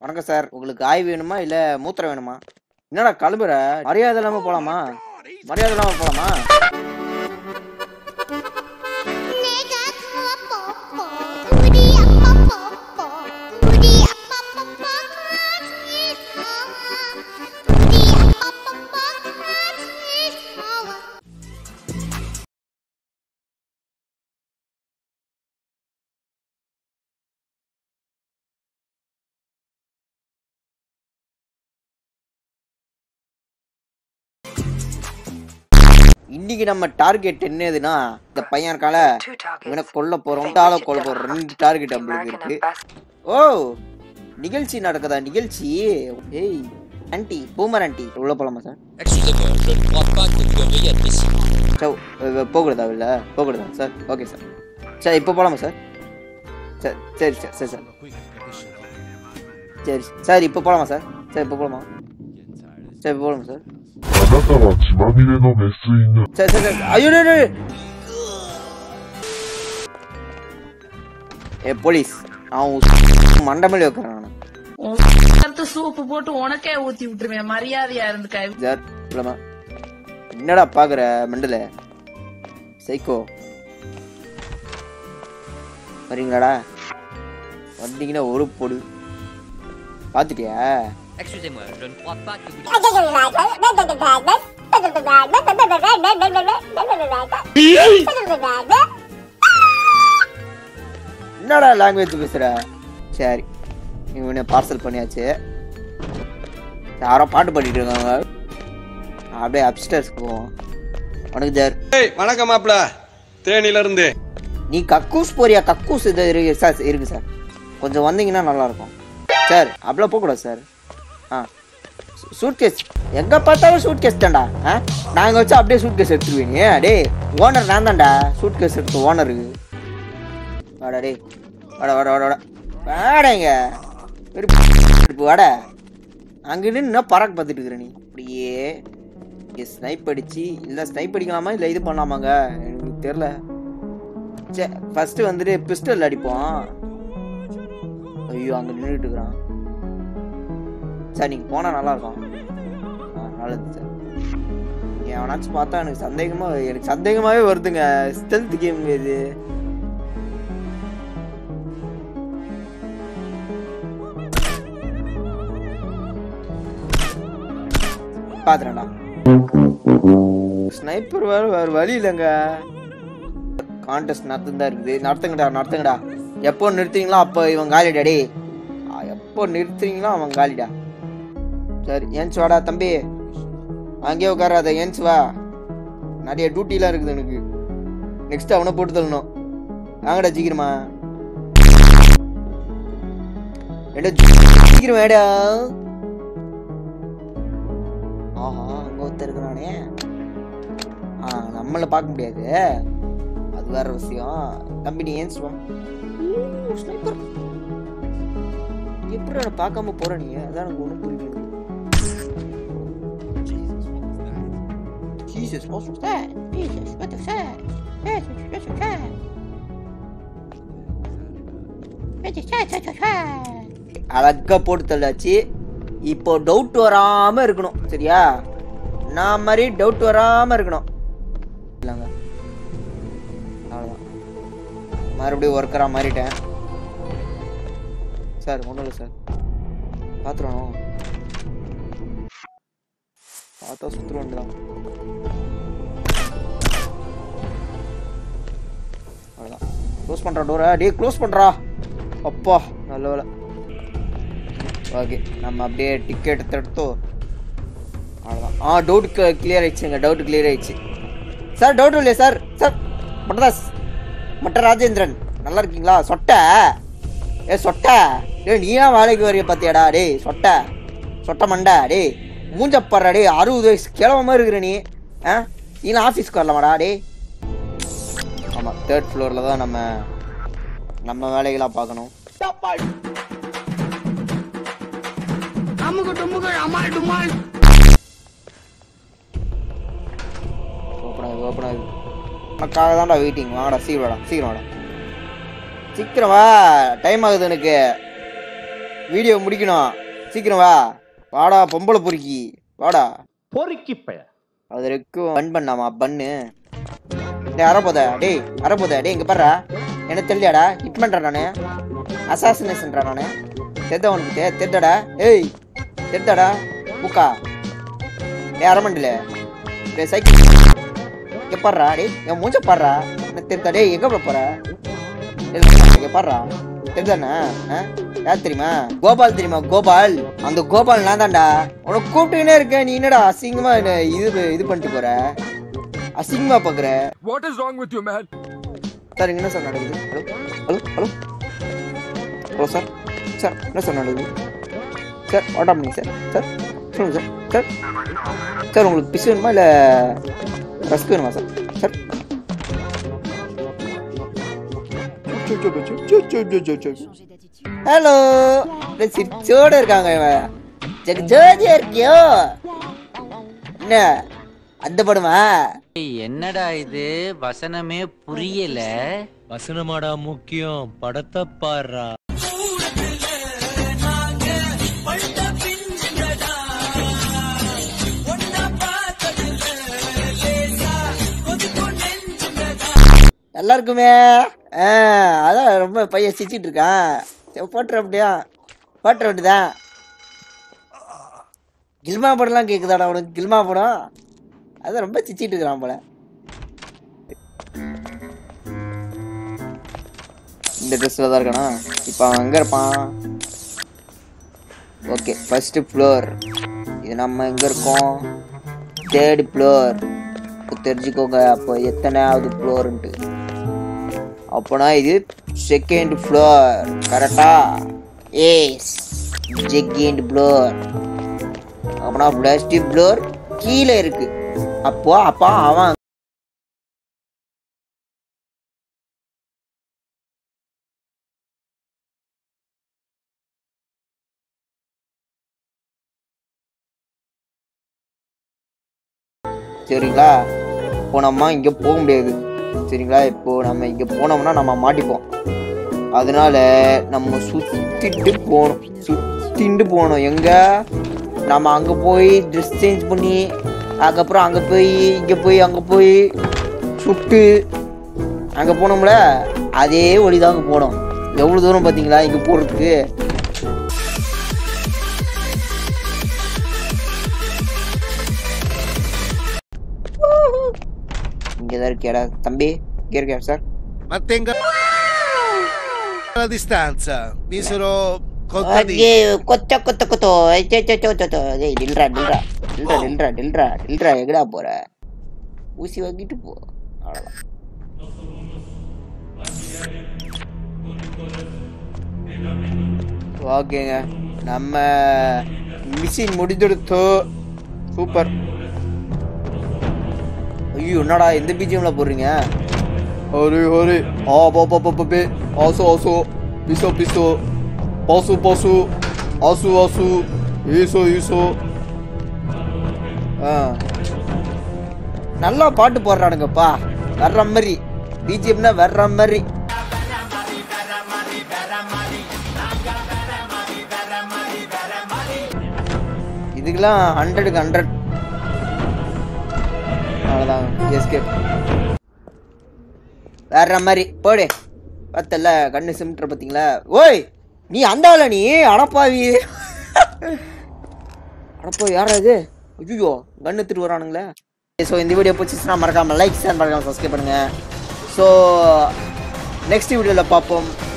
வணக்கம் சார் உங்களுக்கு ஆய் வேணுமா இல்ல மூத்திரம் வேணுமா என்னடா கிளம்புற மரியாதை இல்லாம போலாமா மரியாதை இல்லாம போலாமா 내가 더 뽀뽀 우리 아빠 뽀뽀 우리 아빠 뽀뽀 같이 사와 우리 아빠 뽀뽀 같이 사와 இன்னைக்கு நம்ம டார்கெட் என்னதுன்னா இந்த பையன் இருக்கால Two targets. இவனை கொல்ல போறோம் இந்த ஆளை கொல்ல போறோம் ரெண்டு டார்கெட் நம்மளுக்கு American இருக்கு ambassador. ஓ நிகழ்ச்சி நடக்குதா நிகழ்ச்சி ஏய் ஆன்ட்டி பூமர் ஆன்ட்டி உள்ள போலாமா sir Excusez-moi, je ne crois pas que vous devriez être ici. Sir அஹ் போகக்கூடாதா இல்ல போகக்கூடாதா சார் ஓகே சார் சார் இப்போ போலாமா சார் சார் சரி சார் சரி சார் சரி சார் இப்போ போலாமா சார் சார் இப்போ போலாமா சார் இப்போ போலாமா சார் あなたは血まみれのメス犬。 சரி சரி சரி ஐயோ டேய், டேய். ஏ போலீஸ் நான் உன் மண்டமேல வைக்கிறேன் நான் எடுத்து சூப்பு போட்டு உனக்கே ஊத்தி விட்டுருவேன் மரியாதையா இருந்துக்க சார் இல்லைம்மா என்னடா பாக்குற மண்டல சைக்கோ வரீங்களாடா வந்தீங்கன்னா ஒரு பொடு பார்த்துட்டியா Excusez-moi, je ne crois pas que vous... என்னடா லாங்குவேஜ் பேசுற சரி இவனை பார்சல் பண்ணியாச்சு யாரோ பாட்டு பாடிட்டு இருக்காங்க அப்படியே அப்ஸ்டர்ஸ்க்கு போவோம் உனக்கு ஜார் ஏய் வணக்கம் மாப்ள தேனில இருந்து நீ கக்கூஸ் போறியா கக்கூஸ் இது இருக்கு சார் இருக்கு சார் கொஞ்சம் வந்தீங்கன்னா நல்லா இருக்கும் சார் அப்படிலாம் போகக்கூடாது சார் ஆ சூட் கேஸ் எங்கே பார்த்தாலும் சூட் கேஸ் தான்டா ஆ நாங்கள் வச்சு அப்படியே சூட் கேஸ் எடுத்துருவீங்க டேய் ஓனர் நான் தான்டா சூட் கேஸ் எடுத்து ஓனருக்கு வாடா டேய் வாடா வாடா வாடா வாடா வாடங்க இப்போ வாடா அங்கே நின்று பறக்க பார்த்துட்டு இருக்கிற நீ அப்படியே இங்கே ஸ்னைப் அடிச்சு இல்லை ஸ்னைப் அடிக்கலாமா இல்லை இது பண்ணலாமாங்க எனக்கு தெரில சே ஃபர்ஸ்ட் வந்துட்டு பிஸ்டல் அடிப்போம் ஐயோ அங்க நின்றுட்டு இருக்கிறான் சார் நீங்க போனா நல்லா இருக்கும் ஆ, நல்லது சார் எவனாச்சும் பார்த்தா எனக்கு சந்தேகமா எனக்கு சந்தேகமாவே வருதுங்க ஸ்டெல்த் கேம் இது பாத்துறேன்டா ஸ்னைப்பர் வேற வேற வழி இல்லைங்க கான்டெஸ்ட் நடத்துதான் இருக்குது நடத்துங்கடா நடத்துங்கடா எப்போ நிறுத்துறீங்களோ அப்போ இவன் காலிடா டேய் ஆ, எப்போ நிறுத்துறீங்களோ அவன் காலிடா சரி ஏன்ச்சு வாடா தம்பி அங்கேயே உட்காராத ஏன்ச்சு வா நிறைய டியூட்டிலாம் இருக்குது எனக்கு நெக்ஸ்ட் அவனை போட்டு தள்ளணும் வாங்கடா சீக்கிரமா ஏடா, சீக்கிரம் வேடா ஆஹா அங்க ஒருத்தர் இருக்கிறானே ஆ நம்மள பார்க்க முடியாது அது வேற விஷயம் தம்பி நீ ஏன் ஸ்னைப்பர் எப்படி நான் பார்க்காம போற நீ அதான் எனக்கு ஒன்றும் புரியல Jesus, what was that? Jesus, what the fuck? Yes, what the fuck? அழகா போட்டு தள்ளாச்சு இப்போ டவுட் வராம இருக்கணும் சரியா நான் மாதிரி டவுட் வராம இருக்கணும் இல்லைங்க அவ்வளோதான் மறுபடியும் ஒர்க்கரா மாறிட்டேன் சார் ஒன்றும் இல்லை சார் பார்த்துருவோம் பார்த்தா சுற்றுருவோம் தான் அவ்வளோதான் க்ளோஸ் பண்ணுறா டோரை டேய் க்ளோஸ் பண்ணுறா அப்பா நல்ல வேலை ஓகே நம்ம அப்படியே டிக்கெட் எடுத்தோ அவ்வளோதான் ஆ டவுட் கிளியர் ஆயிடுச்சுங்க டவுட் கிளியர் ஆயிடுச்சு சார் டவுட் இல்லையா சார் சார் மட்டதாஸ் மட்ட ராஜேந்திரன் நல்லா இருக்கீங்களா சொட்ட ஏ சொட்ட டேய் நீயா வேலைக்கு வரைய பார்த்தியாடா டேய் சொட்ட சொட்ட மண்டை டேய் மூஞ்சப்பாடுறா டேய் அறுபது வயசு கிழவ மாதிரி இருக்கிற நீ ஆ நீலாம் ஆஃபீஸ்க்கு வரலாமாடா டேய் ஆமாம் தேர்ட் ஃப்ளோரில் தான் நம்ம நம்ம வேலைகளாக பார்க்கணும் அமுகு டுமுகு அமால் டுமால் ஓப்பன் ஆகுது ஓப்பன் ஆகுது உனக்காக தான்டா வெயிட்டிங் வாங்கடா சீக்கிரம் வாடா சீக்கிரம் வாடா சீக்கிரம் வா டைம் ஆகுது எனக்கு வீடியோ முடிக்கணும் சீக்கிரம் வா வாடா பொம்பளை பொறுக்கி வாடா பொறுக்கி பய அது வரைக்கும் பன் பண்ணாமா பண்ணு டேய் அறப்போத டேய் அறப்போத டேய் இங்க பாருடா என்ன தெரியலையாடா ஹிட் பண்றேன் நானு அசாசினேஷன்டா நானு தெரித உனக்கு தெ தெரிதடா ஏய் தெரிதாடா பூக்கா டேய் அரமண்டல டேய் சைக்கிள் இங்க பாருடா டேய் என் மூஞ்ச பாருடா என்ன தெரிதா டேய் எங்க போற டேய், இங்க பாருடா தெரிதானே யார் தெரியுமா கோபால் தெரியுமா கோபால் அந்த கோபால் நான் தான்டா உனக்கு கூப்பிட்டுக்கினே இருக்கேன் நீ என்னடா அசிங்கமா என்ன இது இது பண்ணிட்டு போற அசிங்கமா பாக்குற What is wrong with you, man? Sir இங்க என்ன சார் நடக்குது hello hello hello hello sir sir என்ன சார் நடக்குது sir what up sir sir சொல்லுங்க சார் சார் சார் உங்களுக்கு பிஸ் வேணுமா இல்லை ரஸ்க் வேணுமா சார் சார் ஹலோ சிரிச்சோட இருக்காங்க இவன் ஜெக ஜோதியா இருக்கியோ என்ன அந்த படமா என்னடா இது வசனமே புரியல வசனமாடா முக்கியம் படத்தை பாடுறா நல்லா இருக்குமே ஆ அதான் ரொம்ப பையன் சிரிச்சிட்டு இருக்கான் சரி, போட்டுற அப்படியா போட்டுற அப்படிதான் கில்மா படம்லாம் கேக்குதாடா உனக்கு கில்மா படம் அதான் ரொம்ப சிரிச்சிட்டு இருக்கிறான் போல இந்த ட்ரெஸ்ல தான் இருக்கானா இப்போ அவன் எங்க இருப்பான் ஓகே ஃபர்ஸ்ட் ஃப்ளோர் இது நம்ம எங்க இருக்கோம் தேர்ட் ஃப்ளோர் தெரிஞ்சுக்கோங்க அப்போ எத்தனாவது ஃப்ளோர்ன்ட்டு அப்போனா இது செகண்ட் ஃப்ளோர் கரெக்டா ஏஸ் செகண்ட் ஃப்ளோர் அப்போனா ஃபர்ஸ்ட் ஃப்ளோர் கீழே இருக்கு அப்போ அப்பா அவன் சரிங்களா இப்போ நம்ம இங்கே போக முடியாது சரிங்களா இப்போ நம்ம இங்கே போனோம்னா நம்ம மாட்டிப்போம் அதனால நம்ம சுத்திட்டு போகணும் சுத்திட்டு போகணும் எங்க நம்ம அங்கே போய் ட்ரெஸ் சேஞ்ச் பண்ணி அதுக்கப்புறம் அங்கே போய் இங்கே போய் அங்கே போய் சுட்டு அங்கே போனோம்ல அதே வழி தான் அங்கே போனோம் எவ்வளோ தூரம் பார்த்தீங்களா இங்கே போகிறதுக்கு இங்கே தான் இருக்கியாடா தம்பி இங்கே இருக்கியா sir Mantenga la distanza. Misero contadini. அங்கே கொத்த கொத்த கொத்தோ ஐச்சோ, ஐச்சோ, ஐச்சோ, ஐச்சோ. டேய் நில்றா நில்றா நில்றா நில்றா நில்றா நில்றா எங்கடா போற ஊசி வாங்கிட்டு போ அவ்வளோதான் ஓகேங்க நம்ம மிஷின் முடிஞ்செடுத்தோ சூப்பர் ஐயோ என்னடா எந்த பிஜிஎம்ல போடுறீங்க ஹரி ஹரி ஆ பா பா பா பா பே ஆசு ஆசு பிசோ பிசோ பாசு பாசு ஆசு ஆசு ஈசோ ஈசோ ஆ நல்லா பாட்டு போடுறானுங்கப்பா வர்ற மாதிரி பிஜிஎம்னா வர்ற மாதிரி இதுக்கெல்லாம் ஹண்ட்ரடுக்கு ஹண்ட்ரட் அவ்வளோதான் எஸ்கேப் வேற மாதிரி போடு பார்த்தல கண்ணு சிமிட்டுற பார்த்தீங்களா ஓய் நீ அந்த ஆளா நீ அடப்பாவி அடப்பா யாரா இது ஐயோ கண்ணு எடுத்துட்டு வரானுங்களே ஸோ இந்த வீடியோ பிடிச்சிச்சுன்னா மறக்காம லைக் ஷேர் மறக்காம சப்ஸ்கிரைப் பண்ணுங்க ஸோ நெக்ஸ்ட் வீடியோவில் பார்ப்போம்